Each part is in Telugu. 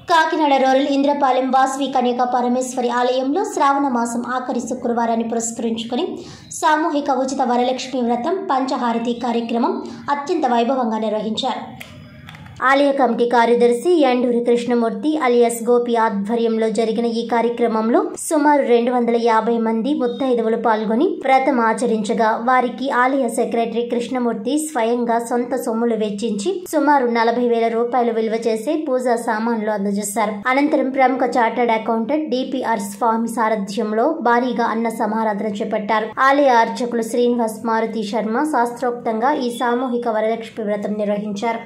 కాకినాడ రూరల్ ఇంద్రపాలెం వాస్వి కన్యక పరమేశ్వరి ఆలయంలో శ్రావణ మాసం ఆఖరి శుక్రవారాన్ని పురస్కరించుకుని సామూహిక ఉచిత వరలక్ష్మి వ్రతం పంచహారతి కార్యక్రమం అత్యంత వైభవంగా నిర్వహించారు ఆలయ కమిటీ కార్యదర్శి ఎండూరి కృష్ణమూర్తి అలియాస్ గోపి ఆధ్వర్యంలో జరిగిన ఈ కార్యక్రమంలో సుమారు రెండు వందల యాభై మంది ముత్తైదువులు పాల్గొని వ్రతం ఆచరించగా వారికి ఆలయ సెక్రటరీ కృష్ణమూర్తి స్వయంగా సొంత సొమ్ములు వెచ్చించి సుమారు నలభై వేల రూపాయలు విలువ చేసే పూజా సామాన్లు అందజేశారు అనంతరం ప్రముఖ చార్టర్డ్ అకౌంటెంట్ డిపిఆర్ స్వామి సారథ్యంలో భారీగా అన్న సమారాధన చేపట్టారు ఆలయ అర్చకులు శ్రీనివాస్ మారుతి శర్మ శాస్త్రోక్తంగా ఈ సామూహిక వరలక్ష్మి వ్రతం నిర్వహించారు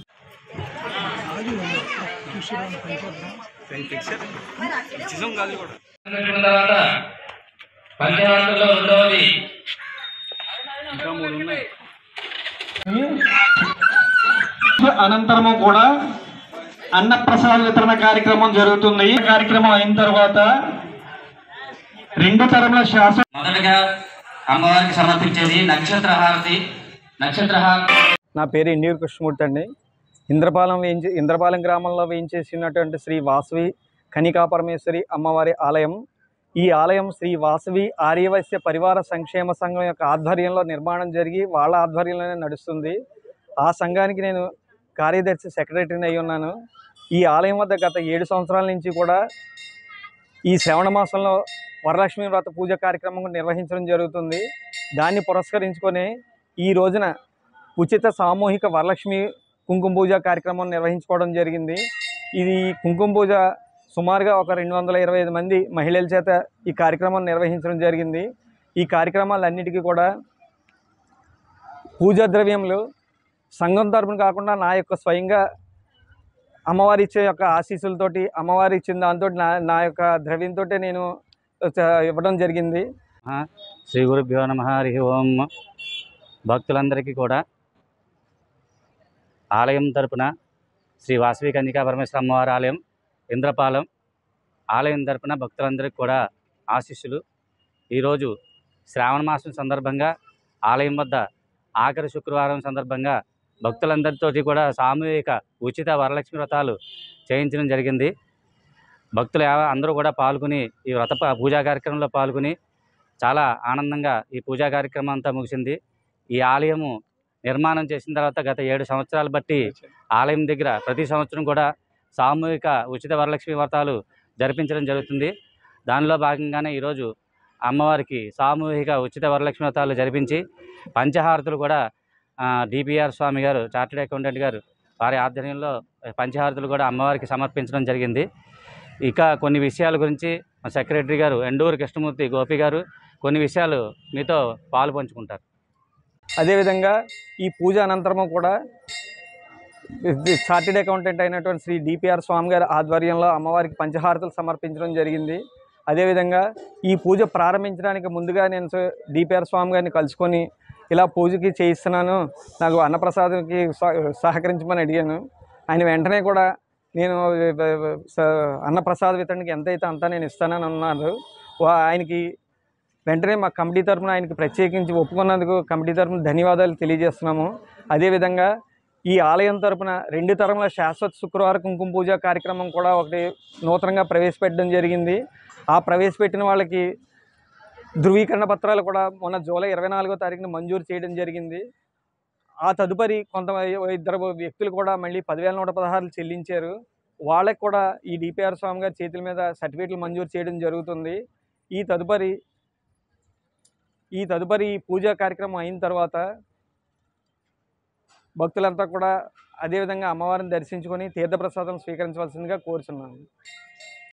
పెట్టుకున్న తర్వాత పంచహారతుల్లో రెండవది అనంతరము కూడా అన్నప్రసాద వితరణ కార్యక్రమం జరుగుతుంది ఈ కార్యక్రమం అయిన తర్వాత రెండు తరముల శాసన మొదటగా అమ్మవారికి సమర్పించేది నక్షత్ర హారతి నక్షత్ర హారతి నా పేరు ఇండియూర్ కృష్ణమూర్తి అండి ఇంద్రపాలెం వేయించి ఇంద్రపాలెం గ్రామంలో వేయించేసినటువంటి శ్రీ వాసవి కనికా పరమేశ్వరి అమ్మవారి ఆలయం ఈ ఆలయం శ్రీ వాసవి ఆర్యవైశ్య పరివార సంక్షేమ సంఘం యొక్క ఆధ్వర్యంలో నిర్మాణం జరిగి వాళ్ళ ఆధ్వర్యంలోనే నడుస్తుంది ఆ సంఘానికి నేను కార్యదర్శి సెక్రటరీని అయి ఉన్నాను ఈ ఆలయం వద్ద గత ఏడు సంవత్సరాల నుంచి కూడా ఈ శ్రవణ మాసంలో వరలక్ష్మి వ్రత పూజ కార్యక్రమం నిర్వహించడం జరుగుతుంది దాన్ని పురస్కరించుకొని ఈ రోజున ఉచిత సామూహిక వరలక్ష్మి కుంకుమ పూజ కార్యక్రమం నిర్వహించుకోవడం జరిగింది ఇది కుంకుమ పూజ సుమారుగా ఒక రెండు వందల ఇరవై ఐదు మంది మహిళల చేత ఈ కార్యక్రమం నిర్వహించడం జరిగింది ఈ కార్యక్రమాలన్నిటికీ కూడా పూజా ద్రవ్యములు సంఘం తరపున కాకుండా నా యొక్క స్వయంగా అమ్మవారి ఇచ్చే యొక్క ఆశీస్సులతోటి అమ్మవారి ఇచ్చిన దాంతో నా నా యొక్క ద్రవ్యంతో నేను చ- ఇవ్వడం జరిగింది శ్రీ గురుభ్యో నమ హరి ఓం భక్తులందరికీ కూడా ఆలయం తరపున శ్రీ వాసవి కన్యకా పరమేశ్వర అమ్మవారి ఆలయం ఇంద్రపాలెం ఆలయం తరపున భక్తులందరికీ కూడా ఆశీస్సులు ఈరోజు శ్రావణ మాసం సందర్భంగా ఆలయం వద్ద ఆఖరి శుక్రవారం సందర్భంగా భక్తులందరితోటి కూడా సామూహిక ఉచిత వరలక్ష్మి వ్రతాలు చేయించడం జరిగింది భక్తులు ఎవ- అందరూ కూడా పాల్గొని ఈ వ్రత ప- పూజా కార్యక్రమంలో పాల్గొని చాలా ఆనందంగా ఈ పూజా కార్యక్రమం అంతా ముగిసింది ఈ ఆలయము నిర్మాణం చేసిన తర్వాత గత ఏడు సంవత్సరాలు బట్టి ఆలయం దగ్గర ప్రతి సంవత్సరం కూడా సామూహిక ఉచిత వరలక్ష్మి వ్రతాలు జరిపించడం జరుగుతుంది దానిలో భాగంగానే ఈరోజు అమ్మవారికి సామూహిక ఉచిత వరలక్ష్మి వ్రతాలు జరిపించి పంచహారతులు కూడా డిపిఆర్ స్వామి గారు చార్టెడ్ అకౌంటెంట్ గారు వారి ఆధ్వర్యంలో పంచహారతులు కూడా అమ్మవారికి సమర్పించడం జరిగింది ఇక కొన్ని విషయాల గురించి మా సెక్రటరీ గారు ఎండూరు కృష్ణమూర్తి గోపి గారు కొన్ని విషయాలు మీతో పాలు పంచుకుంటారు అదేవిధంగా ఈ పూజ అనంతరము కూడా చార్టెడ్ అకౌంటెంట్ అయినటువంటి శ్రీ డిపిఆర్ స్వామి గారి ఆధ్వర్యంలో అమ్మవారికి పంచహారతలు సమర్పించడం జరిగింది అదేవిధంగా ఈ పూజ ప్రారంభించడానికి ముందుగా నేను డిపిఆర్ స్వామి గారిని కలుసుకొని ఇలా పూజకి చేయిస్తున్నాను నాకు అన్నప్రసాదంకి సహ- సహకరించమని అడిగాను ఆయన వెంటనే కూడా నేను స- అన్నప్రసాద వితరణకి ఎంతైతే అంతా నేను ఇస్తానని అన్నారు వా- ఆయనకి వెంటనే మా కమిటీ తరఫున ఆయనకి ప్రత్యేకించి ఒప్పుకున్నందుకు కమిటీ తరఫున ధన్యవాదాలు తెలియజేస్తున్నాము అదేవిధంగా ఈ ఆలయం తరపున రెండు తరముల శాశ్వత శుక్రవార కుంకుమ పూజ కార్యక్రమం కూడా ఒకటి నూతనంగా ప్రవేశపెట్టడం జరిగింది ఆ ప్రవేశపెట్టిన వాళ్ళకి ధృవీకరణ పత్రాలు కూడా మొన్న జూలై ఇరవై నాలుగో తారీఖున మంజూరు చేయడం జరిగింది ఆ తదుపరి కొంత ఇద్దరు వ్యక్తులు కూడా మళ్ళీ పదివేల నూట పదహారులు చెల్లించారు వాళ్ళకి కూడా ఈ డిపిఆర్ స్వామి గారి చేతుల మీద సర్టిఫికేట్లు మంజూరు చేయడం జరుగుతుంది ఈ తదుపరి ఈ తదుపరి పూజా కార్యక్రమం అయిన తర్వాత భక్తులంతా కూడా అదేవిధంగా అమ్మవారిని దర్శించుకొని తీర్థప్రసాదం స్వీకరించవలసిందిగా కోరుచున్నాను